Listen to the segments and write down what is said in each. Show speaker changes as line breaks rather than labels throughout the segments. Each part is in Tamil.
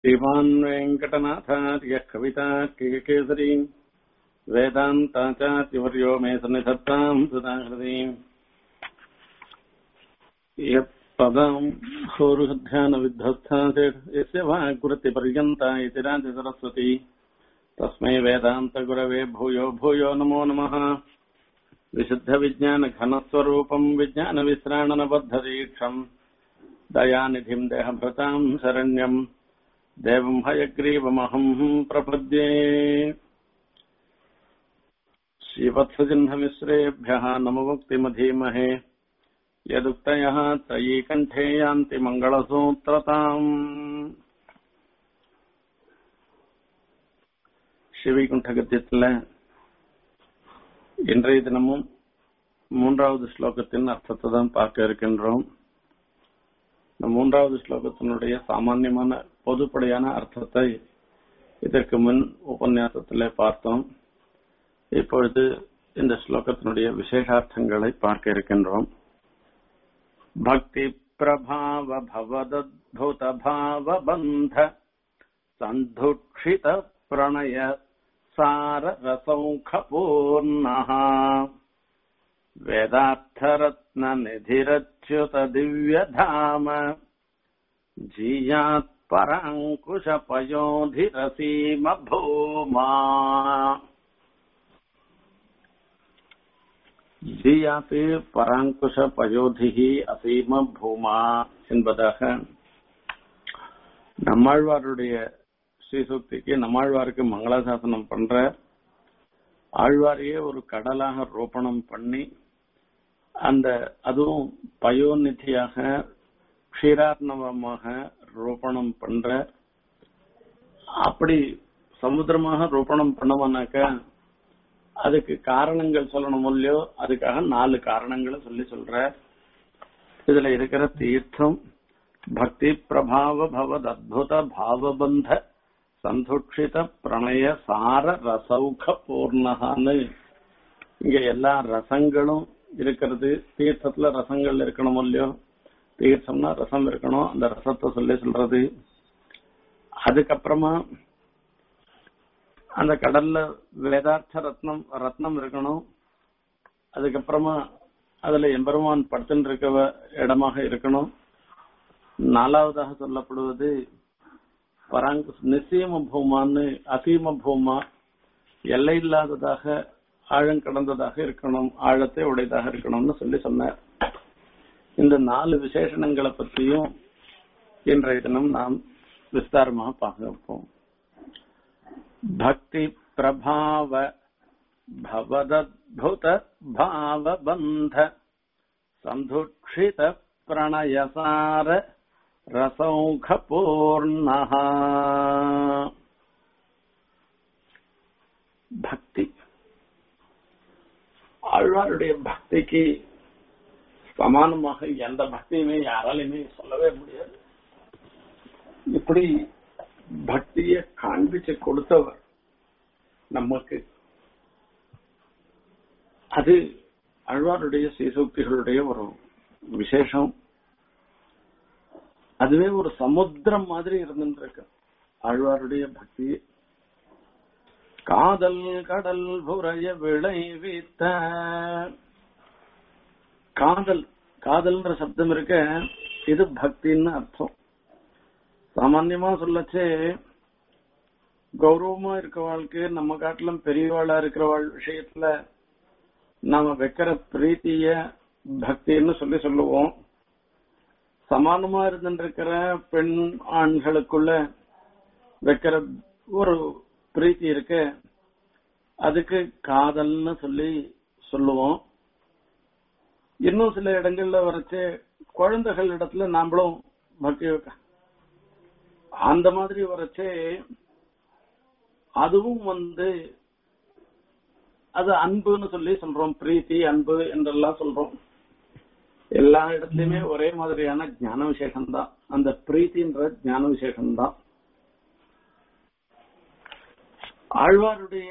श्रीमान् वेङ्कटनाथार्यः कवितार्किककेसरी वेदान्ताचार्यवर्यो मे सन्निधत्ताम् सुधाकृतीम् यत्पदाम् होरुध्यानविद्धस्था यस्य वाग्वृत्तिपर्यन्ता इति राजसरस्वती तस्मै वेदान्तगुरवे भूयो भूयो नमो नमः विशुद्धविज्ञानघनस्वरूपम् विज्ञानविश्राणनबद्धदीक्षम् दयानिधिम् देहभृताम् शरण्यम् देवम् हयग्रीवमहम् प्रपद्ये श्रीवत्सजिह्नमिश्रेभ्यः नममुक्तिमधीमहे यदुक्तयः त्रयीकण्ठे यान्ति मङ्गलसूत्रताम् ஸ்ரீவைகுண்ட கத்தியத்துல இன்றைய தினமும் மூன்றாவது ஸ்லோகத்தின் அர்த்தத்தை தான் பார்க்க இருக்கின்றோம் இந்த மூன்றாவது ஸ்லோகத்தினுடைய சாமான்யமான பொதுப்படையான அர்த்தத்தை இதற்கு முன் உபன்யாசத்திலே பார்த்தோம் இப்பொழுது இந்த ஸ்லோகத்தினுடைய விசேஷார்த்தங்களை பார்க்க இருக்கின்றோம் பக்தி பிரபாவ பவதத்புத பாவ பந்த சந்துக்ஷித பிரணய சார ரசௌகபூர்ணः वेदार्थरत्न निधिरच्युत दिव्यधाम जीयात् पराङ्कुशपयोधिरसीम भूमा ஜீயாத் பராங்குஷ பயோதிகி அசீம பூமா என்பதாக நம்மாழ்வாருடைய ஸ்ரீசுக்திக்கு நம்மாழ்வாருக்கு மங்களாசாசனம் பண்ற ஆழ்வாரையே ஒரு கடலாக ரோபணம் பண்ணி அந்த அதுவும் பயோநிதியாக க்ஷீரார்ணவமாக ரோபணம் பண்ற அப்படி சமுத்திரமாக ரோபணம் பண்ணவனாக்க அதுக்கு காரணங்கள் சொல்லணும் இல்லையோ அதுக்காக நாலு காரணங்களை சொல்லி சொல்ற இதுல இருக்கிற தீர்த்தம் பக்தி பிரபாவ பவத் அத்புத பாவபந்த சந்துக்ஷித பிரணய சார ரசௌக பூர்ணகான்னு இங்க எல்லா ரசங்களும் இருக்கிறது தீர்த்தத்துல ரசங்கள் இருக்கணும் இல்லையோ தீர்த்தம்னா ரசம் இருக்கணும் அந்த ரசத்தை சொல்லி சொல்றது அதுக்கப்புறமா அந்த கடல்ல வேதார்த்த ரத்னம் ரத்னம் இருக்கணும் அதுக்கப்புறமா அதுல எம்பெருமான் படுத்துட்டு இருக்க இடமாக இருக்கணும் நாலாவதாக சொல்லப்படுவது பராங்க நிச்சயம பூமான்னு அசீம பூமா எல்லை இல்லாததாக ஆழம் கடந்ததாக இருக்கணும் ஆழத்தை உடையதாக இருக்கணும்னு சொல்லி சொன்னார் இந்த நாலு விசேஷணங்களை பற்றியும் இன்றைய தினம் நாம் விஸ்தாரமாக பார்ப்போம் பக்தி பிரபாவ பவதத்புத பாவபந்த சந்துக்ஷித பிரணயசார ரசௌகபூர்ணः பக்தி ஆழ்வாருடைய பக்திக்கு சமானமாக எந்த பக்தியுமே யாராலையுமே சொல்லவே முடியாது இப்படி பக்திய காண்பிச்சு கொடுத்தவர் நமக்கு அது அழ்வாருடைய சீசூக்திகளுடைய ஒரு விசேஷம் அதுவே ஒரு சமுத்திரம் மாதிரி இருந்துருக்கு ஆழ்வாருடைய பக்தி காதல் கடல் புறைய விளைவித்த காதல் காதல்ன்ற சப்தம் இருக்க இது பக்தின்னு அர்த்தம் சாமான்யமா சொல்லச்சே கௌரவமா இருக்கவாளுக்கு நம்ம காட்டிலும் பெரியவாளா இருக்கிறவாள் விஷயத்துல நாம வைக்கிற பிரீத்திய பக்தின்னு சொல்லி சொல்லுவோம் சமானமா இருந்துருக்கிற பெண் ஆண்களுக்குள்ள வைக்கிற ஒரு பிரீத்தி இருக்கு அதுக்கு காதல்னு சொல்லி சொல்லுவோம் இன்னும் சில இடங்கள்ல வரைச்சு குழந்தைகள் இடத்துல நாமளும் பக்தி அந்த மாதிரி வரைச்சே அதுவும் வந்து அது அன்புன்னு சொல்லி சொல்றோம் பிரீத்தி அன்பு என்றெல்லாம் சொல்றோம் எல்லா இடத்துலயுமே ஒரே மாதிரியான ஞான விசேஷம் தான் அந்த பிரீத்தின்ற ஞான விசேஷம் தான் ஆழ்வாருடைய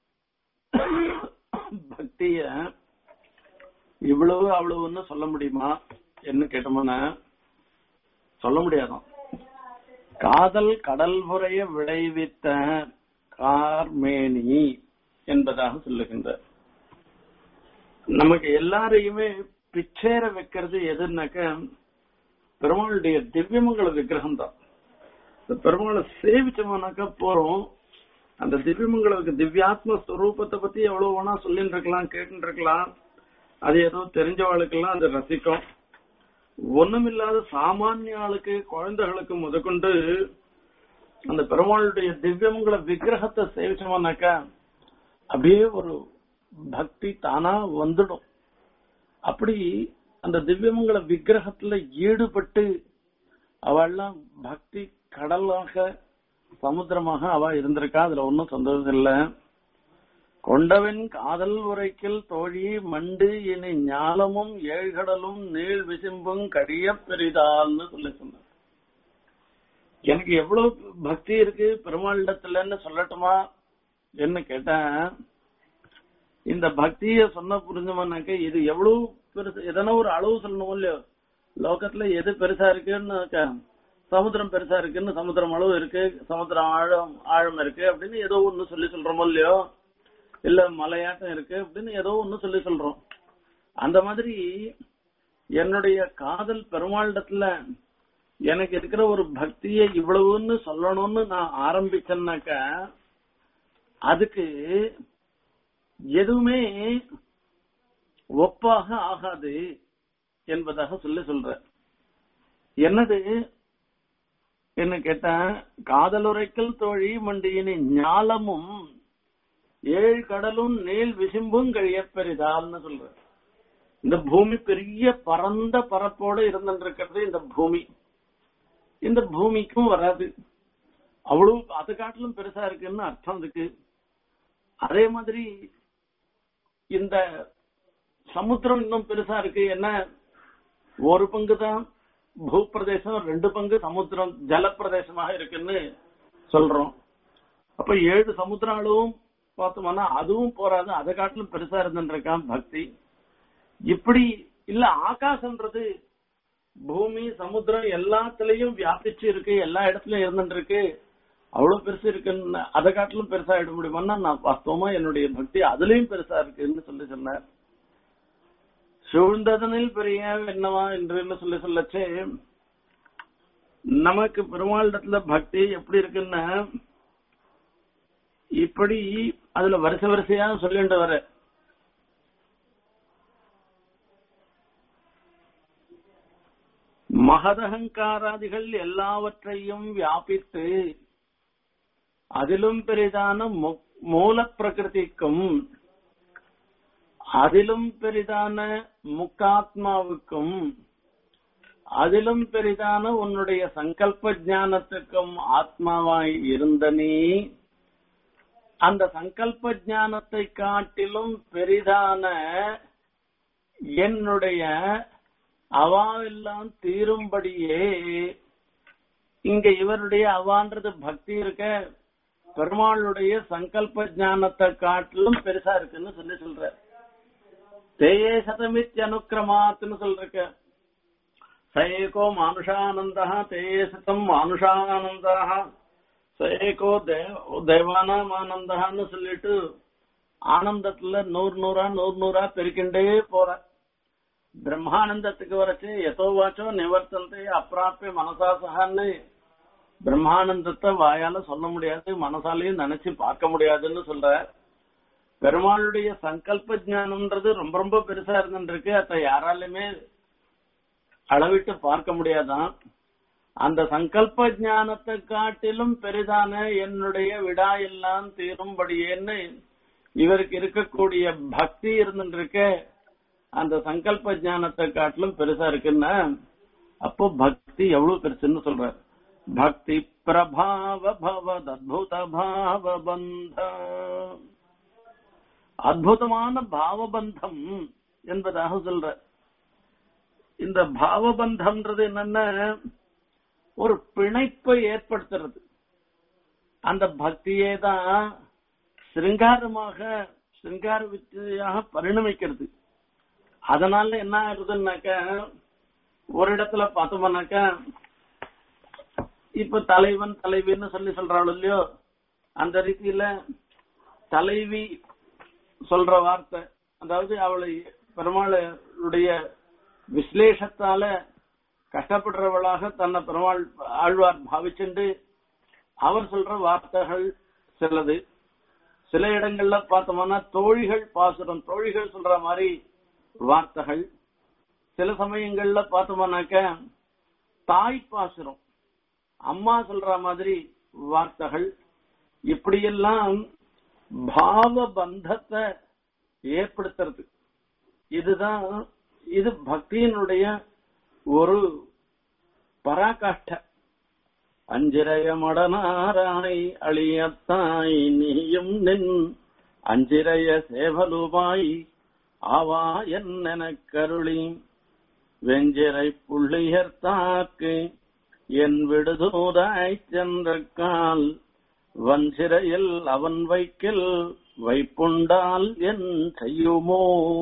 பக்திய இவ்வளவு அவ்வளவுன்னு சொல்ல முடியுமா என்ன கேட்டோம்னா சொல்ல முடியாதான் காதல் கடல் புறைய விளைவித்த கார்மேனி என்பதாக சொல்லுகின்றார் நமக்கு எல்லாரையுமே பிச்சேர வைக்கிறது எதுனாக்க பெருமாளுடைய திவ்யமங்கல விக்கிரகம் தான் இந்த பெருமாளை சேவிச்சோம்னாக்கா போறோம் அந்த திவ்யமங்களுக்கு திவ்யாத்ம ஸ்வரூபத்தை பத்தி எவ்வளவு வேணா சொல்லிட்டு இருக்கலாம் கேட்டு இருக்கலாம் அது ஏதோ தெரிஞ்சவாளுக்கெல்லாம் அது ரசிக்கும் ஒண்ணுமில்லாத சாமானிய ஆளுக்கு குழந்தைகளுக்கு முதற்கொண்டு அந்த பெருமாளுடைய திவ்யமங்கள விக்கிரகத்தை சேவிச்சோம்னாக்கா அப்படியே ஒரு பக்தி தானா வந்துடும் அப்படி அந்த திவ்யமங்கள விக்கிரகத்துல ஈடுபட்டு அவள்லாம் பக்தி கடலாக சமுத்திரமாக அவ இருந்திருக்கா அதுல ஒன்னும் சந்தோஷம் இல்ல கொண்டவன் காதல் உரைக்கில் தோழி மண்டு இனி ஞாலமும் ஏழ்கடலும் நீள் விசும்பும் கடிய பெரிதால்னு சொல்லி சொன்னார் எனக்கு எவ்வளவு பக்தி இருக்கு பெருமாளிடத்துலன்னு சொல்லட்டுமா என்ன கேட்டேன் இந்த பக்திய சொன்ன புரிஞ்சோம்னாக்க இது எவ்வளவு பெருசு எதனா ஒரு அளவு சொல்லணும் இல்லையோ லோகத்துல எது பெருசா இருக்குன்னு சமுத்திரம் பெருசா இருக்குன்னு சமுத்திரம் அளவு இருக்கு சமுத்திரம் ஆழம் ஆழம் இருக்கு அப்படின்னு ஏதோ ஒண்ணு சொல்லி சொல்றோமோ இல்லையோ இல்ல மலையாட்டம் இருக்கு அப்படின்னு ஏதோ ஒண்ணு சொல்லி சொல்றோம் அந்த மாதிரி என்னுடைய காதல் பெருமாளிடத்துல எனக்கு இருக்கிற ஒரு பக்தியை இவ்வளவுன்னு சொல்லணும்னு நான் ஆரம்பிச்சேன்னாக்க அதுக்கு எதுவுமே ஒப்பாக ஆகாது என்பதாக சொல்லி சொல்ற என்னது என்ன கேட்டா காதலுரைக்கல் தோழி மண்டியினி ஞாலமும் ஏழு கடலும் நீள் விசும்பும் கழியப்பெரிதால்னு சொல்ற இந்த பூமி பெரிய பரந்த பரப்போடு இருந்துருக்கிறது இந்த பூமி இந்த பூமிக்கும் வராது அவ்வளவு அது காட்டிலும் பெருசா இருக்குன்னு அர்த்தம் அதுக்கு அதே மாதிரி இந்த சமுத்திரம் இன்னும் பெருசா இருக்கு என்ன ஒரு பங்கு தான் பூப்பிரதேசம் ரெண்டு பங்கு சமுத்திரம் ஜலப்பிரதேசமாக இருக்குன்னு சொல்றோம் அப்ப ஏழு சமுத்திர அளவும் பார்த்தோம்னா அதுவும் போறாது அதை காட்டிலும் பெருசா இருந்துருக்கான் பக்தி இப்படி இல்ல ஆகாசம்ன்றது பூமி சமுத்திரம் எல்லாத்துலயும் வியாபிச்சு இருக்கு எல்லா இடத்துலயும் இருந்துட்டு இருக்கு அவ்வளவு பெருசு இருக்குன்னு அதை காட்டிலும் பெருசா இட முடியுமான்னா நான் வாஸ்தவமா என்னுடைய பக்தி அதுலயும் பெருசா இருக்குன்னு சொல்லி சொன்னார் சூழ்ந்ததனில் பெரிய என்னவா என்று சொல்லி சொல்லச்சே நமக்கு பெருமாளிடத்துல பக்தி எப்படி இருக்குன்னா இப்படி அதுல வரிசை வரிசையா சொல்லிட்டு வர மகதகங்காராதிகள் எல்லாவற்றையும் வியாபித்து அதிலும் பெரிதான மூல பிரகிருதிக்கும் அதிலும் பெரிதான முக்காத்மாவுக்கும் அதிலும் பெரிதான உன்னுடைய சங்கல்ப ஞானத்துக்கும் ஆத்மாவாய் இருந்த நீ அந்த சங்கல்ப ஞானத்தை காட்டிலும் பெரிதான என்னுடைய அவாவெல்லாம் தீரும்படியே இங்க இவருடைய அவான்றது பக்தி இருக்க பெருமாளுடைய சங்கல்ப ஞானத்தை காட்டிலும் பெருசா இருக்குன்னு சொல்லி சொல்ற தேயே சதமித் அனுக்கிரமாத்துன்னு சொல்றக்க சயேகோ மானுஷானந்தா தேயே சதம் மானுஷானந்தா சயேகோ தேவானாம் ஆனந்தான்னு சொல்லிட்டு ஆனந்தத்துல நூறு நூறா நூறு நூறா பெருக்கிண்டே போற பிரம்மானந்தத்துக்கு வரைச்சு எதோ வாச்சோ நிவர்த்தந்தை அப்பிராப்பிய மனசா சகான்னு பிரம்மானந்தத்தை வாயால சொல்ல முடியாது மனசாலையும் நினைச்சு பார்க்க முடியாதுன்னு சொல்ற பெருமாளுடைய சங்கல்ப ஜானம்ன்றது ரொம்ப ரொம்ப பெருசா இருந்துருக்கு அதை யாராலுமே அளவிட்டு பார்க்க முடியாதான் அந்த சங்கல்ப ஞானத்தை காட்டிலும் பெரிதான என்னுடைய விடா எல்லாம் தீரும்படியேன்னு இவருக்கு இருக்கக்கூடிய பக்தி இருந்துருக்க அந்த சங்கல்ப ஞானத்தை காட்டிலும் பெருசா இருக்குன்னா அப்போ பக்தி எவ்வளவு பெருசுன்னு சொல்ற பக்தி பிரபாவ பவத் அத்புத பாவ பந்த அற்புதமான பாவபந்தம் என்பதாக சொல்ற இந்த பாவபந்தம்ன்றது என்னன்னா ஒரு பிணைப்பை ஏற்படுத்துறது அந்த பக்தியே தான் சிருங்காரமாக சிருங்கார வித்தியாக பரிணமிக்கிறது அதனால என்ன ஆகுதுன்னாக்க ஒரு இடத்துல பார்த்தோம்னாக்க இப்ப தலைவன் தலைவின்னு சொல்லி சொல்றாள் இல்லையோ அந்த ரீதியில தலைவி சொல்ற வார்த்தை அதாவது அவளை பெருமாளுடைய விஸ்லேஷத்தால கஷ்டப்படுறவளாக தன்னை பெருமாள் ஆழ்வார் பாவிச்சுண்டு அவர் சொல்ற வார்த்தைகள் சிலது சில இடங்கள்ல பார்த்தோம்னா தோழிகள் பாசுரம் தோழிகள் சொல்ற மாதிரி வார்த்தைகள் சில சமயங்கள்ல பார்த்தோம்னாக்க தாய் பாசுரம் அம்மா சொல்ற மாதிரி வார்த்தைகள் இப்படியெல்லாம் பாவ பந்தத்தை ஏற்படுத்துறது இதுதான் இது பக்தியினுடைய ஒரு பராகாஷ்ட அஞ்சிரைய மடனாராய் அழியத்தாய் நீயும் நின் அஞ்சிரைய சேவலுமாய் ஆவா என்ன கருளி வெஞ்சிரை புள்ளியர்த்தாக்கு என் விடுதூராய் சென்ற கால் வஞ்சிரையில் அவன் வைக்கில் வைப்புண்டால் என் செய்யுமோ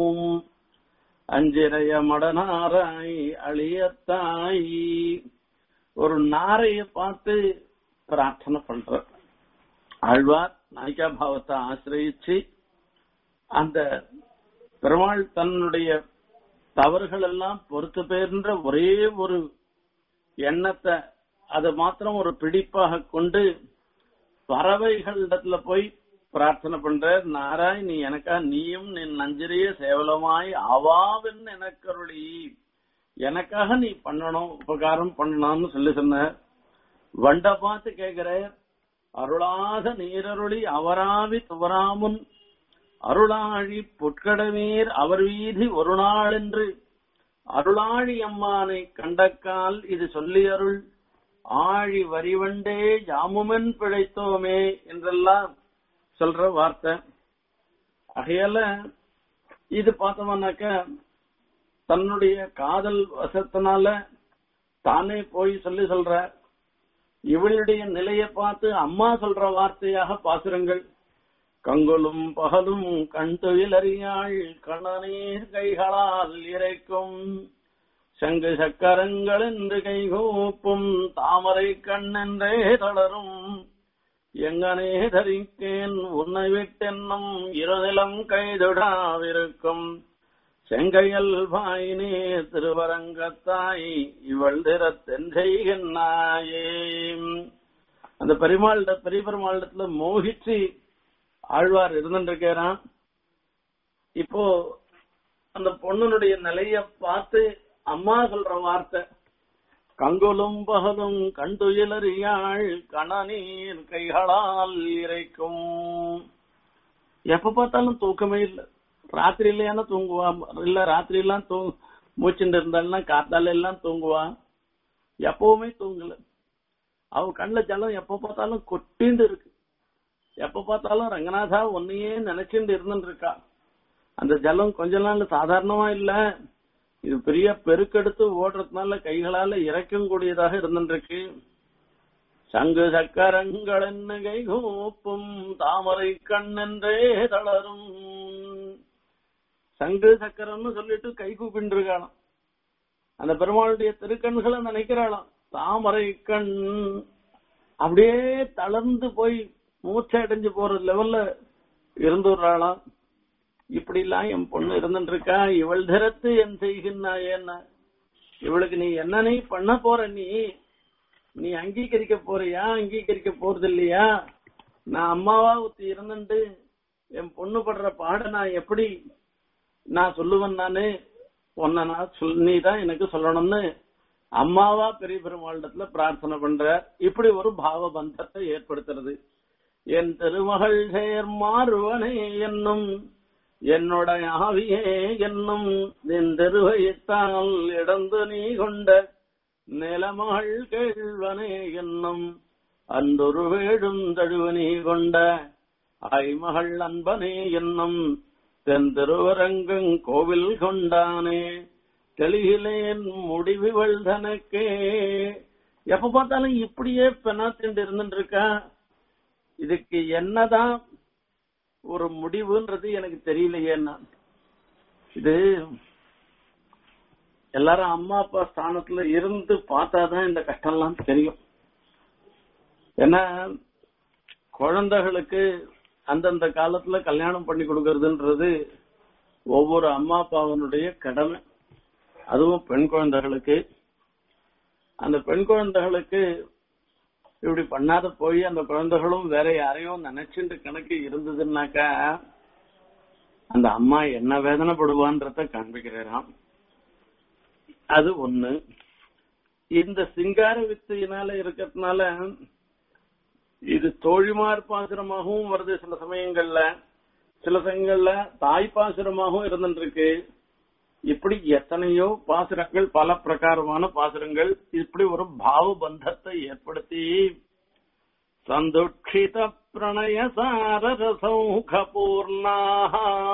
அஞ்சிரைய மடனாராய் அழியத்தாய் ஒரு நாரைய பார்த்து பிரார்த்தனை பண்ற ஆழ்வார் நாயிகா பாவத்தை ஆசிரியிச்சு அந்த பெருமாள் தன்னுடைய தவறுகள் எல்லாம் பொறுத்து பேர்ன்ற ஒரே ஒரு எண்ணத்தை அதை மாத்திரம் ஒரு பிடிப்பாக கொண்டு பறவைகளிடத்துல போய் பிரார்த்தனை பண்ற நாராய் நீ எனக்கா நீயும் நின் நஞ்சிரிய சேவலமாய் அவாவென் எனக்கருளி எனக்காக நீ பண்ணணும் உபகாரம் பண்ணணும்னு சொல்லி சொன்ன வண்ட பார்த்து கேக்குற அருளாத நீரருளி அவராவி துவராமுன் அருளாழி புட்கடமீர் அவர் வீதி ஒரு நாள் என்று அருளாழி அம்மானை கண்டக்கால் இது சொல்லி அருள் ஆழி வரிவண்டே யாமுமென் பிழைத்தோமே என்றெல்லாம் சொல்ற வார்த்தை ஆகையால இது பார்த்தோம்னாக்க தன்னுடைய காதல் வசத்தினால தானே போய் சொல்லி சொல்ற இவளுடைய நிலையை பார்த்து அம்மா சொல்ற வார்த்தையாக பாசுரங்கள் கங்குலும் பகலும் கண் தொழிலறியாள் கணநீர் கைகளால் இறைக்கும் சங்கு சக்கரங்கள் என்று கைகூப்பும் தாமரை கண்ணென்றே தளரும் எங்கனே தரிக்கேன் உன்னை விட்டென்னும் இருநிலம் கைதொடாவிருக்கும் செங்கையல் பாயினே திருவரங்கத்தாய் இவள் திறத்தென்றையே அந்த பெருமாள்ட பெரிய பெருமாளிடத்துல மோகிச்சு ஆழ்வார் இருந்துருக்கிறான் இப்போ அந்த பொண்ணுனுடைய நிலைய பார்த்து அம்மா சொல்ற வார்த்தை கங்குலும் பகலும் கண்டுயிலறியாள் கணநீர் கைகளால் இறைக்கும் எப்ப பார்த்தாலும் தூக்கமே இல்ல ராத்திரி இல்லையான தூங்குவா இல்ல ராத்திரி எல்லாம் தூ மூச்சுட்டு இருந்தாள்னா காத்தால எல்லாம் தூங்குவா எப்பவுமே தூங்கல அவ கண்ணுல ஜலம் எப்ப பார்த்தாலும் கொட்டிண்டு இருக்கு எப்ப பார்த்தாலும் ரங்கநாதா ஒன்னையே நினைச்சுட்டு இருந்துட்டு இருக்கா அந்த ஜலம் கொஞ்ச நாள் சாதாரணமா இல்ல இது பெரிய பெருக்கெடுத்து ஓடுறதுனால கைகளால இறைக்கும் கூடியதாக இருந்துருக்கு சங்கு சக்கரங்கள் என்ன கைகூப்பும் தாமரை கண்ணென்றே தளரும் சங்கு சக்கரம்னு சொல்லிட்டு கை கூப்பிட்டு இருக்காளாம் அந்த பெருமாளுடைய திருக்கண்களை நினைக்கிறாளாம் தாமரை கண் அப்படியே தளர்ந்து போய் மூச்சை அடைஞ்சு போற லெவல்ல இருந்துடுறாளாம் இப்படி எல்லாம் என் பொண்ணு இருந்துட்டு இருக்கா இவள் திறத்து என் செய்கின்றாயேன்னா இவளுக்கு நீ என்ன நீ பண்ண போற நீ நீ அங்கீகரிக்க போறியா அங்கீகரிக்க போறது இல்லையா நான் அம்மாவா ஒருத்தி இருந்துட்டு என் பொண்ணு படுற பாட நான் எப்படி நான் சொல்லுவேன் நானு உன்னை நான் சொல் நீ தான் எனக்கு சொல்லணும்னு அம்மாவா பெரிய பெருமாளிடத்துல பிரார்த்தனை பண்ற இப்படி ஒரு பாவ பந்தத்தை ஏற்படுத்துறது என் திருமகள் சேர் மாறுவனே என்னும் என்னுடைய ஆவியே என்னும் என் திருவைத்தால் இடந்து நீ கொண்ட நிலமகள் கேள்வனே என்னும் அன்றொரு வேடும் தழுவனி கொண்ட ஆய்மகள் அன்பனே என்னும் தென் திருவரங்கங் கோவில் கொண்டானே தெளிகிலேன் முடிவுகள் தனக்கே எப்ப பார்த்தாலும் இப்படியே பெனாத்திண்டு இருந்துட்டு இருக்கா இதுக்கு என்னதான் ஒரு முடிவுன்றது எனக்கு தெரியலையேன்னா இது எல்லாரும் அம்மா அப்பா ஸ்தானத்துல இருந்து பார்த்தாதான் இந்த கஷ்டம்லாம் தெரியும் ஏன்னா குழந்தைகளுக்கு அந்தந்த காலத்துல கல்யாணம் பண்ணி கொடுக்கறதுன்றது ஒவ்வொரு அம்மா அப்பாவனுடைய கடமை அதுவும் பெண் குழந்தைகளுக்கு அந்த பெண் குழந்தைகளுக்கு இப்படி பண்ணாத போய் அந்த குழந்தைகளும் வேற யாரையும் நினைச்சுட்டு கணக்கு இருந்ததுன்னாக்கா அந்த அம்மா என்ன வேதனைப்படுவான்றத காண்பிக்கிறாராம் அது ஒண்ணு இந்த சிங்கார வித்தையினால இருக்கிறதுனால இது தோழிமார் பாசுரமாகவும் வருது சில சமயங்கள்ல சில சமயங்கள்ல தாய் பாசுரமாகவும் இருந்துருக்கு இப்படி எத்தனையோ பாசுரங்கள் பல பிரகாரமான பாசுரங்கள் இப்படி ஒரு பாவ பந்தத்தை ஏற்படுத்தி சந்துட்சித பிரணய சார ரசௌக பூர்ணாக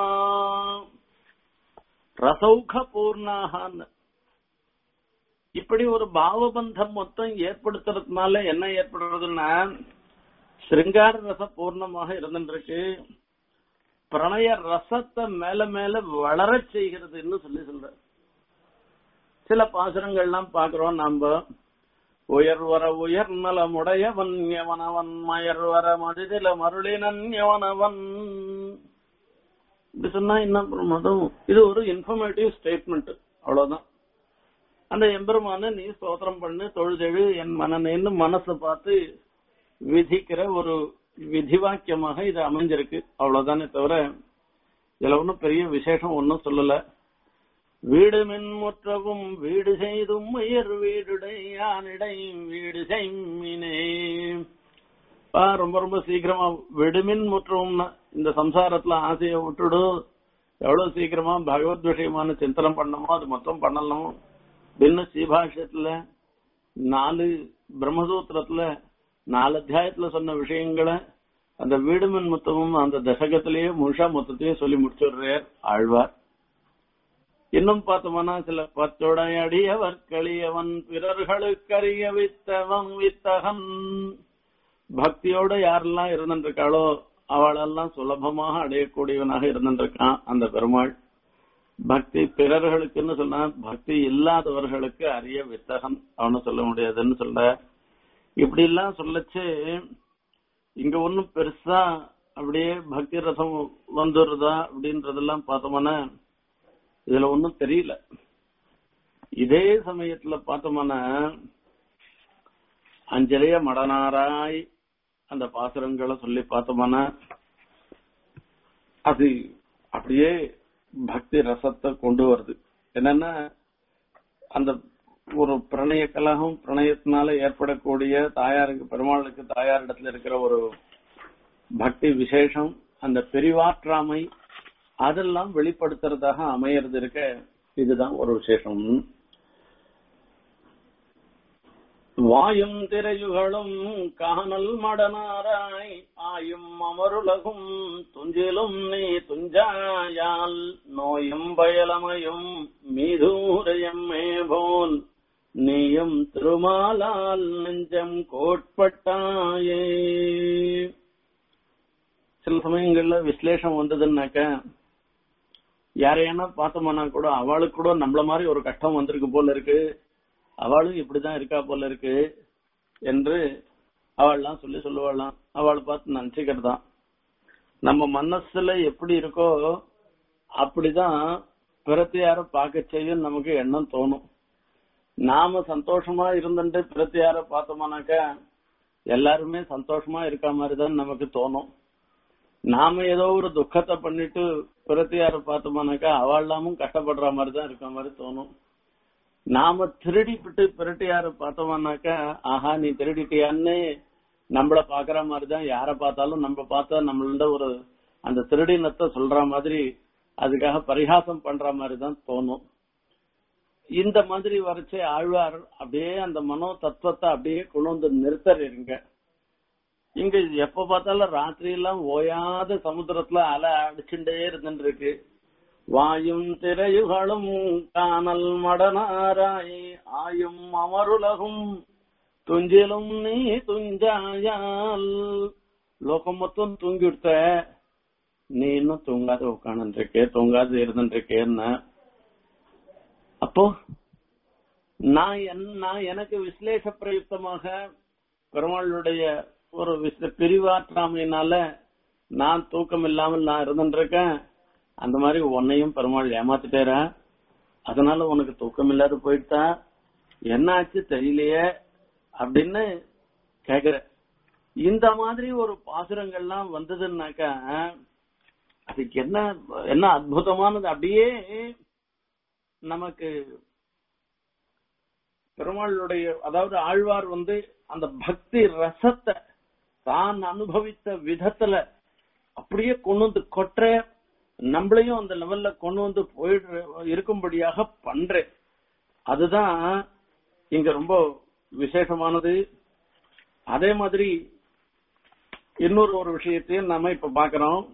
ரசௌக பூர்ணாகான்னு இப்படி ஒரு பாவபந்தம் மொத்தம் ஏற்படுத்துறதுனால என்ன ஏற்படுறதுன்னா சிருங்கார ரச பூர்ணமாக இருந்துருக்கு பிரணய ரசத்தை மேல மேல வளரச் செய்கிறதுன்னு சொல்லி சொல்ற சில பாசுரங்கள்லாம் பாக்குறோம் நாம உயர்வர உயர்நலமுடையவன் எவனவன் மயர்வர மதிதில மருளினன் எவனவன் இப்படி சொன்னா என்ன மதம் இது ஒரு இன்ஃபர்மேட்டிவ் ஸ்டேட்மெண்ட் அவ்வளவுதான் அந்த எம்பெருமான நீ ஸ்தோத்திரம் பண்ணு தொழுதெழு என் மனநேன்னு மனசை பார்த்து விதிக்கிற ஒரு விதிவாக்கியமாக இது அமைஞ்சிருக்கு அவ்வளவுதானே தவிர இதுல ஒன்றும் பெரிய விசேஷம் ஒன்றும் சொல்லல வீடு மின்முற்றவும் வீடு செய்தும் உயர் வீடுடையானிடை வீடு செய்மினே பா, ரொம்ப ரொம்ப சீக்கிரமா விடுமின் முற்றவும்னா இந்த சம்சாரத்துல ஆசையை விட்டுடு எவ்வளவு சீக்கிரமா பகவத் விஷயமான சிந்தனம் பண்ணமோ அது மொத்தம் பண்ணலாம் பின்ன ஸ்ரீபாஷ்யத்துல நாலு பிரம்மசூத்திரத்துல நாலு அத்தியாயத்துல சொன்ன விஷயங்களை அந்த வீடுமன் மொத்தமும் அந்த தசகத்திலேயே முழுஷா மொத்தத்தையும் சொல்லி முடிச்சுடுறார் ஆழ்வார் இன்னும் பார்த்தோம்னா சில பத்துடையடியவர் களியவன் பிறர்களுக்கறிய வித்தவன் வித்தகன் பக்தியோட யாரெல்லாம் இருந்திருக்காளோ அவளெல்லாம் சுலபமாக அடையக்கூடியவனாக இருந்திருக்கான் அந்த பெருமாள் பக்தி பிறர்களுக்குன்னு சொன்னா பக்தி இல்லாதவர்களுக்கு அரிய வித்தகன் அவனு சொல்ல முடியாதுன்னு சொல்ல இப்படி எல்லாம் சொல்லச்சு இங்க ஒண்ணும் பெருசா அப்படியே பக்தி ரசம் வந்துடுறதா அப்படின்றதெல்லாம் பார்த்தோம்னா இதுல ஒண்ணும் தெரியல இதே சமயத்துல பார்த்தோம்னா அஞ்சலிய மடனாராய் அந்த பாசுரங்களை சொல்லி பார்த்தோம்னா அது அப்படியே பக்தி ரசத்தை கொண்டு வருது என்னன்னா அந்த ஒரு பிரணய கலகம் பிரணயத்தினால ஏற்படக்கூடிய தாயாருக்கு பெருமாளுக்கு தாயாரிடத்துல இருக்கிற ஒரு பக்தி விசேஷம் அந்த பெரிவாற்றாமை அதெல்லாம் வெளிப்படுத்துறதாக அமையறது இருக்க இதுதான் ஒரு விசேஷம் வாயும் திரையுகளும் காணல் மடனாராய் ஆயும் அமருலகும் துஞ்சிலும் நீ துஞ்சாயால் நோயும் பயலமையும் மீதூரையம் மேபோல் நீயும் திருமாலால் நெஞ்சம் கோட்பட்டாயே சில சமயங்கள்ல விஸ்லேஷம் வந்ததுன்னாக்க யாரையான பார்த்தோம்னா கூட அவளுக்கு கூட நம்மள மாதிரி ஒரு கஷ்டம் வந்திருக்கு போல இருக்கு அவளும் இப்படிதான் இருக்கா போல இருக்கு என்று அவள்லாம் சொல்லி சொல்லுவாளாம் அவளை பார்த்து நினைச்சுக்கிறதான் நம்ம மனசுல எப்படி இருக்கோ அப்படிதான் பிரத்தியார பார்க்க செய்யும் நமக்கு எண்ணம் தோணும் நாம சந்தோஷமா இருந்துட்டு பிரத்தியார பார்த்தோம்னாக்க எல்லாருமே சந்தோஷமா இருக்க மாதிரி தான் நமக்கு தோணும் நாம ஏதோ ஒரு துக்கத்தை பண்ணிட்டு பிரத்தியார பார்த்தோம்னாக்கா அவள்லாமும் கஷ்டப்படுற மாதிரி தான் இருக்க மாதிரி தோணும் நாம திருடிப்பிட்டு பிரட்டியார பார்த்தோம்னாக்கா ஆஹா நீ திருடிட்டியான்னு நம்மள பாக்குற மாதிரிதான் யார பார்த்தாலும் நம்ம பார்த்தா நம்மள ஒரு அந்த திருடினத்தை சொல்ற மாதிரி அதுக்காக பரிகாசம் பண்ற மாதிரி தான் தோணும் இந்த மாதிரி வரைச்சே ஆழ்வார் அப்படியே அந்த மனோ தத்துவத்தை அப்படியே கொண்டு வந்து நிறுத்தறீங்க இங்க எப்ப பார்த்தாலும் ராத்திரி எல்லாம் ஓயாத சமுத்திரத்துல அலை அடிச்சுட்டே இருந்துட்டு இருக்கு வாயும் திரையுகளும் காணல் மடனாராய் ஆயும் அமருலகும் துஞ்சிலும் நீ துஞ்சாயால் லோகம் மொத்தம் தூங்கிவிட்ட நீ இன்னும் தூங்காத உட்காந்துருக்கே தூங்காது இருந்துருக்கேன்னு அப்போ நான் என் நான் எனக்கு விசலேஷ பிரயுக்தமாக பெருமாளுடைய ஒரு விச பிரிவாற்றாமையினால நான் தூக்கம் இல்லாமல் நான் இருந்துருக்கேன் அந்த மாதிரி உன்னையும் பெருமாள் ஏமாத்திட்டேரா அதனால உனக்கு தூக்கம் இல்லாத போயிட்டா என்ன ஆச்சு தெரியலையே அப்படின்னு கேக்குற இந்த மாதிரி ஒரு பாசுரங்கள்லாம் வந்ததுன்னாக்கா அதுக்கு என்ன என்ன அற்புதமானது அப்படியே நமக்கு பெருமாளுடைய அதாவது ஆழ்வார் வந்து அந்த பக்தி ரசத்தை தான் அனுபவித்த விதத்துல அப்படியே கொண்டு வந்து கொட்டுற நம்மளையும் அந்த லெவல்ல கொண்டு வந்து போயிடுற இருக்கும்படியாக பண்றேன் அதுதான் இங்க ரொம்ப விசேஷமானது அதே மாதிரி இன்னொரு ஒரு விஷயத்தையும் நாம இப்ப பாக்குறோம்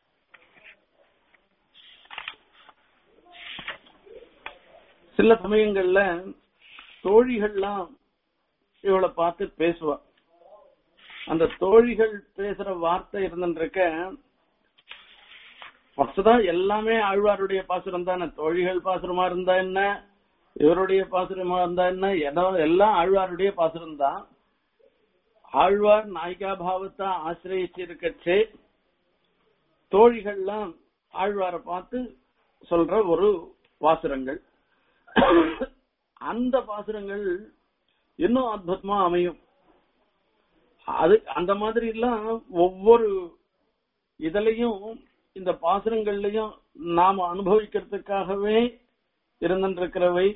சில சமயங்கள்ல தோழிகள்லாம் இவளை பார்த்து பேசுவா அந்த தோழிகள் பேசுற வார்த்தை இருந்துருக்க ஃபர்ஸ்ட் தான் எல்லாமே ஆழ்வாருடைய பாசுரம் தானே தோழிகள் பாசுரமா இருந்தா என்ன இவருடைய பாசுரமா இருந்தா என்ன ஏதோ எல்லாம் ஆழ்வாருடைய பாசுரம் தான் ஆழ்வார் நாயிகா பாவத்தை ஆசிரியச்சிருக்கச்சே தோழிகள்லாம் ஆழ்வாரை பார்த்து சொல்ற ஒரு பாசுரங்கள் அந்த பாசுரங்கள் இன்னும் அற்புதமா அமையும் அது அந்த மாதிரி எல்லாம் ஒவ்வொரு இதுலயும் இந்த பாசுரங்கள்லயும் நாம அனுபவிக்கிறதுக்காகவே இருந்திருக்கிறவை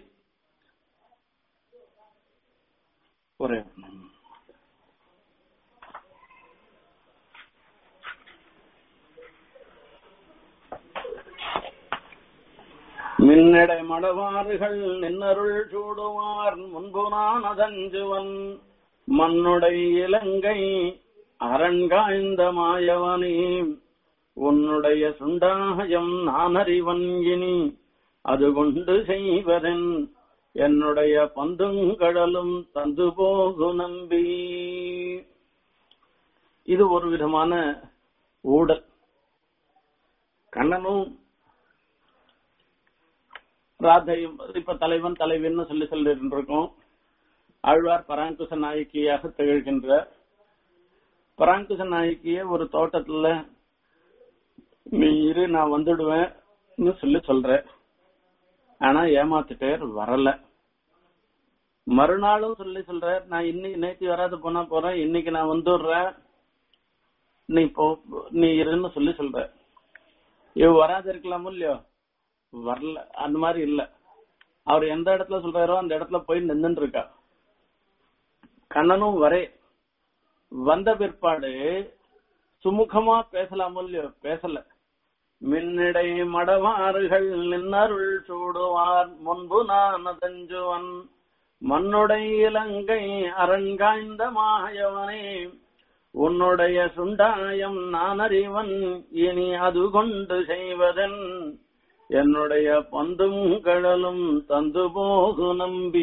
ஒரே மின்னடை மடவாறுகள் நின்னருள் சூடுவார் முன்பு நான் அதஞ்சுவன் மண்ணுடை இலங்கை அரண்காய்ந்த மாயவனே உன்னுடைய சுண்டாயம் நான் அறிவன் இனி அது கொண்டு செய்வதன் என்னுடைய பந்துங்கடலும் தந்து போகு நம்பி இது ஒரு விதமான ஊடல் கண்ணனும் ராதையும் இப்ப தலைவன் தலைவின்னு சொல்லி சொல்லிட்டு இருக்கோம் ஆழ்வார் பராங்குச நாயக்கியாக திகழ்கின்ற பராங்குச நாயக்கிய ஒரு தோட்டத்துல நீ இரு நான் வந்துடுவேன் சொல்லி சொல்ற ஆனா ஏமாத்திட்டே வரல மறுநாளும் சொல்லி சொல்ற நான் இன்னைக்கு நேற்று வராது போனா போறேன் இன்னைக்கு நான் வந்துடுறேன் நீ போ நீ இருன்னு சொல்லி சொல்ற இவ வராது இருக்கலாமோ இல்லையோ வரல அந்த மாதிரி இல்ல அவர் எந்த இடத்துல சொல்றாரோ அந்த இடத்துல போய் நின்னுட்டு இருக்கா கண்ணனும் வரே வந்த பிற்பாடு சுமுகமா பேசலாமோ இல்லையோ பேசல மின்னிடை மடவாறுகள் நின்னருள் சூடுவார் முன்பு நான் அதஞ்சுவன் மண்ணுடை இலங்கை அரண்காய்ந்த மாயவனே உன்னுடைய சுண்டாயம் நான் அறிவன் இனி அது கொண்டு செய்வதன் என்னுடைய பந்தும் கடலும் தந்து போகு நம்பி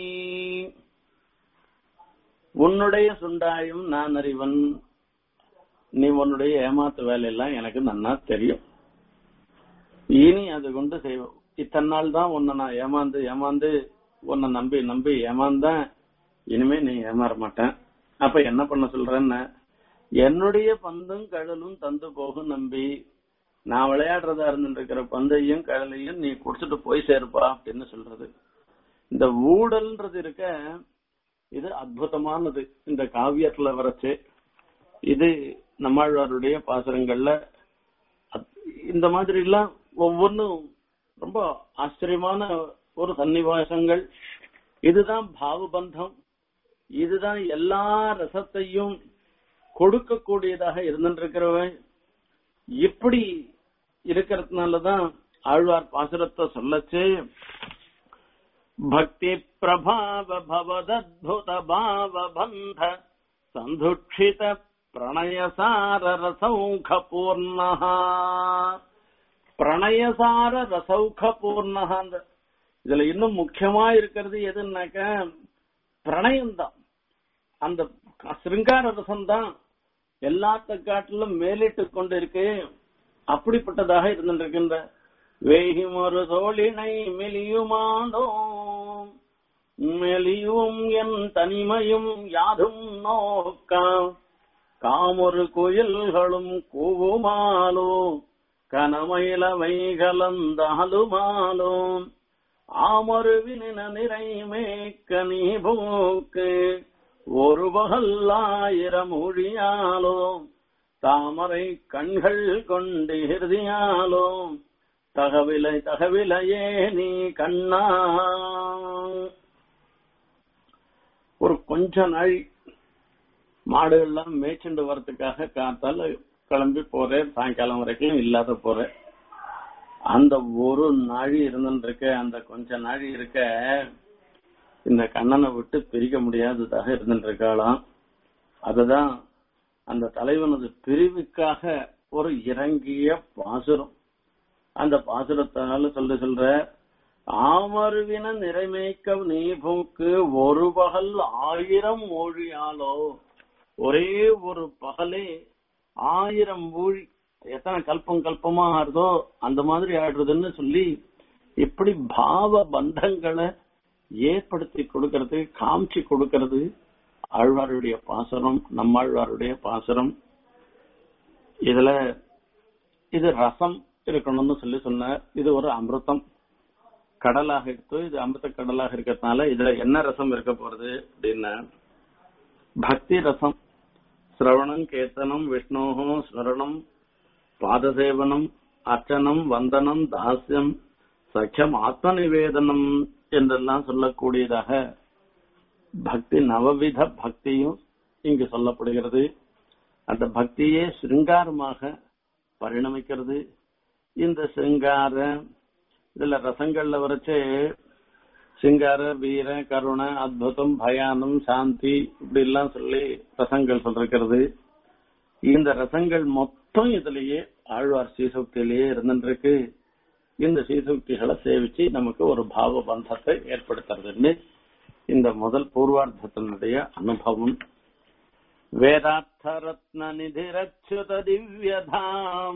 உன்னுடைய சுண்டாயும் நான் அறிவன் நீ உன்னுடைய ஏமாத்து வேலையெல்லாம் எனக்கு நன்னா தெரியும் இனி அது கொண்டு செய்வோம் இத்தனை நாள் தான் உன்னை நான் ஏமாந்து ஏமாந்து உன்னை நம்பி நம்பி ஏமாந்தேன் இனிமே நீ ஏமாற மாட்டேன் அப்ப என்ன பண்ண சொல்றேன்னு என்னுடைய பந்தும் கடலும் தந்து போகும் நம்பி நான் விளையாடுறதா இருந்துருக்கிற பந்தையும் கடலையும் நீ குடிச்சிட்டு போய் சேர்ப்பா அப்படின்னு சொல்றது இந்த ஊடல்ன்றது இருக்க இது அற்புதமானது இந்த காவியத்துல வரச்சு இது நம்மாழ்வாருடைய பாசுரங்கள்ல இந்த மாதிரி எல்லாம் ஒவ்வொன்றும் ரொம்ப ஆச்சரியமான ஒரு சன்னிவாசங்கள் இதுதான் பாவபந்தம் இதுதான் எல்லா ரசத்தையும் கொடுக்கக்கூடியதாக இருந்துருக்கிறவன் இப்படி இருக்கிறதுனாலதான் ஆழ்வார் பாசுரத்தை சொல்லச்சு பக்தி பிரபாவ பவதத்புத பாவ பந்த சந்துக்ஷித பிரணயசார ரசௌக பூர்ணஹா பிரணயசார ரசௌக பூர்ணஹா இதுல இன்னும் முக்கியமா இருக்கிறது எதுன்னாக்க பிரணயம் தான் அந்த சிருங்கார ரசம் தான் எல்லாத்த காட்டிலும் மேலிட்டு கொண்டு இருக்கு அப்படிப்பட்டதாக இருந்திருக்கின்ற வேகிம் ஒரு தோழினை மெலியுமானோ மெலியும் என் தனிமையும் யாரும் நோக்காம் காமொரு குயில்களும் கூவுமாலோ கனமயிலவை கலந்தாலுமாலோ ஆமருவின நிறைமேக்க நீ போக்கு ஒரு பகல்லாயிரம் ஒழியாலோ தாமரை கண்கள் கொண்டு ஹிருதியாலோ தகவிலை தகவிலையே நீ கண்ணா ஒரு கொஞ்ச நாள் மாடுகள்லாம் மேய்ச்சிண்டு வரதுக்காக காத்தால கிளம்பி போறேன் சாயங்காலம் வரைக்கும் இல்லாத போறேன் அந்த ஒரு நாழி இருந்துருக்க அந்த கொஞ்ச நாழி இருக்க இந்த கண்ணனை விட்டு பிரிக்க முடியாததாக இருந்துருக்காளாம் அதுதான் அந்த தலைவனது பிரிவுக்காக ஒரு இறங்கிய பாசுரம் அந்த பாசுரத்தால சொல்ல சொல்ற ஆமருவின நிறைமேக்க நீ போக்கு ஒரு பகல் ஆயிரம் மொழியாலோ ஒரே ஒரு பகலே ஆயிரம் ஊழி எத்தனை கல்பம் கல்பமா ஆறுதோ அந்த மாதிரி ஆடுறதுன்னு சொல்லி இப்படி பாவ பந்தங்களை ஏற்படுத்தி கொடுக்கறது காமிச்சு கொடுக்கறது ஆழ்வாருடைய பாசனம் நம்மாழ்வாருடைய பாசனம் இதுல இது ரசம் இருக்கணும்னு சொல்லி சொன்னார் இது ஒரு அமிர்தம் கடலாக இருக்கு இது அமிர்த கடலாக இருக்கிறதுனால இதுல என்ன ரசம் இருக்க போறது அப்படின்னா பக்தி ரசம் சிரவணம் கீர்த்தனம் விஷ்ணோகோ ஸ்மரணம் பாதசேவனம் அர்ச்சனம் வந்தனம் தாஸ்யம் சக்கியம் ஆத்ம நிவேதனம் என்றெல்லாம் சொல்லக்கூடியதாக பக்தி நவவித பக்தியும் இங்கு சொல்லப்படுகிறது அந்த பக்தியே சிருங்காரமாக பரிணமிக்கிறது இந்த சிங்கார இதுல ரசங்கள்ல வரைச்சு சிங்கார வீர கருணை அத்புதம் பயானம் சாந்தி இப்படி எல்லாம் சொல்லி ரசங்கள் சொல்லிருக்கிறது இந்த ரசங்கள் மொத்தம் இதுலயே ஆழ்வார் சீசுக்தியிலேயே இருந்துருக்கு இந்த சீசுக்திகளை சேவிச்சு நமக்கு ஒரு பாவ பந்தத்தை ஏற்படுத்துறதுன்னு இந்த முதல் பூர்வார்த்தத்தினுடைய அனுபவம் வேதார்த்த ரத்ன நிதிரச்சுத திவ்யதாம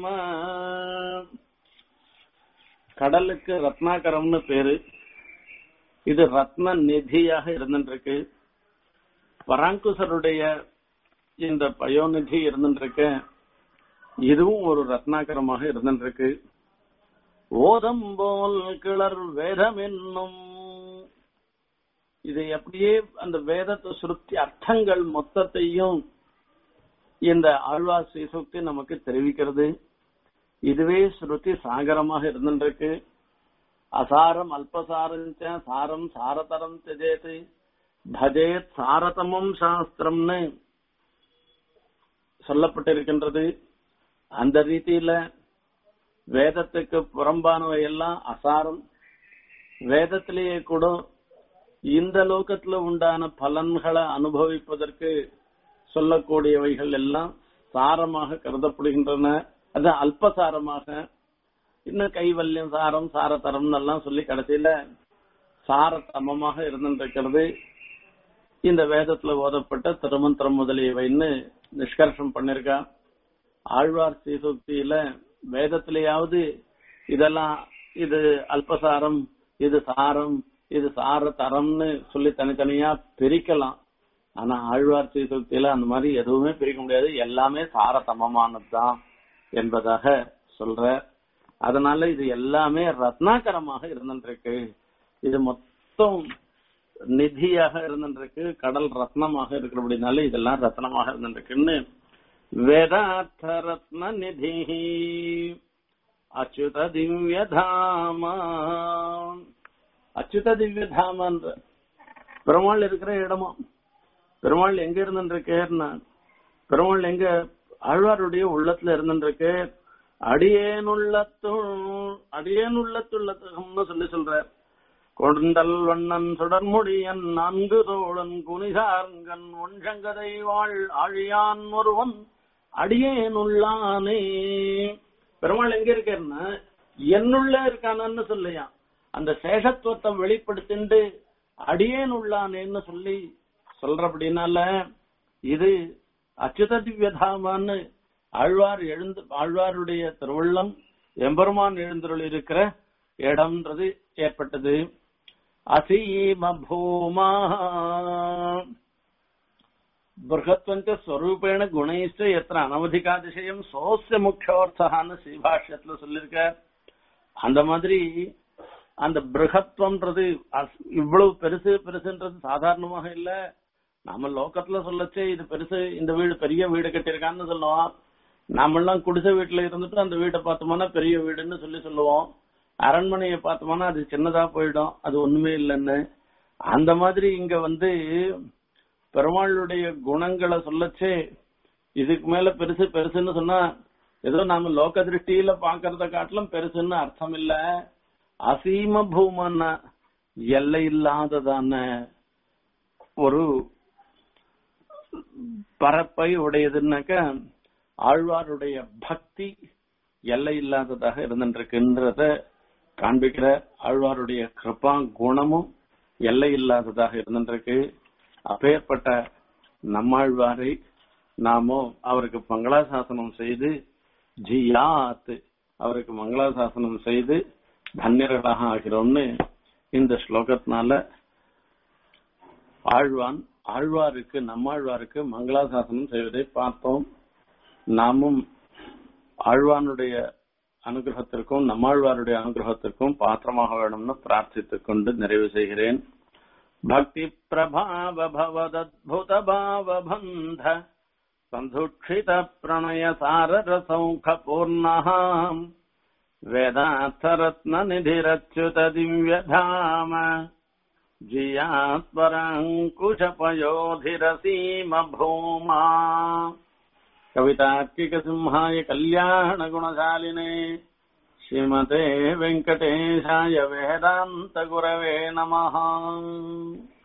கடலுக்கு ரத்னாகரம்னு பேரு இது ரத்ன நிதியாக இருந்துருக்கு பராங்குசருடைய இந்த பயோநிதி இருந்துருக்கு இதுவும் ஒரு ரத்னாகரமாக இருந்துருக்கு ஓதம் போல் கிளர் வேதம் என்னும் இது அப்படியே அந்த வேதத்தை சுருத்தி அர்த்தங்கள் மொத்தத்தையும் இந்த ஆழ்வார் ஸ்ரீசுக்தி நமக்கு தெரிவிக்கிறது இதுவே ஸ்ருதி சாகரமாக இருந்துருக்கு அசாரம் அல்பசாரஞ்ச சாரம் சாரதரம் திஜேத் பஜேத் சாரதமம் சாஸ்திரம்னு சொல்லப்பட்டிருக்கின்றது அந்த ரீதியில வேதத்துக்கு புறம்பானவை எல்லாம் அசாரம் வேதத்திலேயே கூட இந்த லோகத்துல உண்டான பலன்களை அனுபவிப்பதற்கு சொல்லக்கூடியவைகள் எல்லாம் சாரமாக கருதப்படுகின்றன அது அல்பசாரமாக இன்னும் கைவல்யம் சாரம் சாரதரம் எல்லாம் சொல்லி கடைசியில சாரதமமாக இருந்திருக்கிறது இந்த வேதத்துல ஓதப்பட்ட திருமந்திரம் முதலியவைன்னு நிஷ்கர்ஷம் பண்ணிருக்கா ஆழ்வார் ஸ்ரீசுக்தியில வேதத்திலேயாவது இதெல்லாம் இது அல்பசாரம் இது சாரம் இது சார தரம்னு சொல்லி தனித்தனியா பிரிக்கலாம் ஆனா ஆழ்வார் ஸ்ரீசுக்தியில அந்த மாதிரி எதுவுமே பிரிக்க முடியாது எல்லாமே சாரதமமானதுதான் என்பதாக சொல்ற அதனால இது எல்லாமே ரத்னாகரமாக இருந்துருக்கு இது மொத்தம் நிதியாக இருந்துருக்கு கடல் ரத்னமாக இருக்கிறபடினால இதெல்லாம் ரத்னமாக இருந்துருக்குன்னு வேதார்த்த ரத்ன நிதி அச்சுத திவ்யதாமா அச்சுத திவ்யதாமன்ற பெருமாள் இருக்கிற இடமா பெருமாள் எங்க இருந்துருக்கேன்னா பெருமாள் எங்க ஆழ்வாருடைய உள்ளத்துல இருந்துருக்கு அடியேனுள்ளத்துள் அடியேனுள்ளத்துள்ளத்துன்னு சொல்லி சொல்றார் கொண்டல் வண்ணன் சுடர்முடியன் நான்கு தோழன் குனிசார்கன் ஒன்றங்கதை வாழ் ஆழியான் ஒருவன் அடியேனுள்ளானே பெருமாள் எங்க இருக்கேன்னா என்னுள்ள இருக்கானன்னு சொல்லியா அந்த சேஷத்துவத்தை வெளிப்படுத்திண்டு அடியேன் உள்ளானேன்னு சொல்லி சொல்றபடினால இது அச்சுத திவ்யதாமான்னு ஆழ்வார் எழுந்து ஆழ்வாருடைய திருவுள்ளம் எம்பெருமான் எழுந்தருள் இருக்கிற இடம்ன்றது ஏற்பட்டது असीम भूमा बृहत्वञ्च स्वरूपेण गुणैश्च यत्र अनवधिकाதிசயம் சோஸ்ய முக்கியோர்த்தகான்னு ஸ்ரீபாஷ்யத்துல சொல்லியிருக்க அந்த மாதிரி அந்த பிருகத்துவம்ன்றது அஸ்- இவ்வளவு பெருசு பெருசுன்றது சாதாரணமாக இல்ல நாம லோக்கத்துல சொல்லச்சே இது பெருசு இந்த வீடு பெரிய வீடு கட்டியிருக்கான்னு சொல்லுவோம் நாமெல்லாம் குடிசை வீட்டுல இருந்துட்டு அந்த வீட்டை பார்த்தோம்னா பெரிய வீடுன்னு சொல்லி சொல்லுவோம் அரண்மனையை பார்த்தோம்னா அது சின்னதா போயிடும் அது ஒண்ணுமே இல்லைன்னு அந்த மாதிரி இங்க வந்து பெருமாளுடைய குணங்களை சொல்லச்சே இதுக்கு மேல பெருசு பெருசுன்னு சொன்னா ஏதோ நாம லோக திருஷ்டியில பாக்குறத காட்டிலும் பெருசுன்னு அர்த்தம் இல்ல அசீம பூமன்னா எல்லை இல்லாததான ஒரு பரப்பை உடையதுன்னாக்க ஆழ்வாருடைய பக்தி எல்லை இல்லாததாக இருந்துருக்குன்றத காண்பிக்கிற ஆழ்வாருடைய கிருபா குணமும் எல்லை இல்லாததாக இருந்துருக்கு அப்பேற்பட்ட நம்மாழ்வாரை நாமோ அவருக்கு மங்களாசாசனம் செய்து ஜியாத் அவருக்கு மங்களாசாசனம் செய்து தன்யர்களாக ஆகிறோம்னு இந்த ஸ்லோகத்தினால ஆழ்வான் ஆழ்வாருக்கு நம்மாழ்வாருக்கு மங்களாசாசனம் செய்வதை பார்த்தோம் நாமும் ஆழ்வானுடைய அனுகிரகத்திற்கும் நம்மாழ்வாருடைய அனுகிரகத்திற்கும் பாத்திரமாக வேணும்னு பிரார்த்தித்துக் கொண்டு நிறைவு செய்கிறேன் பக்தி பிரபாவ பவதத்புத பாவ பந்த சந்துக்ஷித பிரணய சாரரசௌக பூர்ணஹாம் வேதார்த்தரத்ன நிதிரச்சுத திவ்யதாம जियात्पराङ्कुशपयोधिरसीम भूमा कवितार्किकसिंहाय कल्याणगुणशालिने श्रीमते वेङ्कटेशाय वेदान्तगुरवे नमः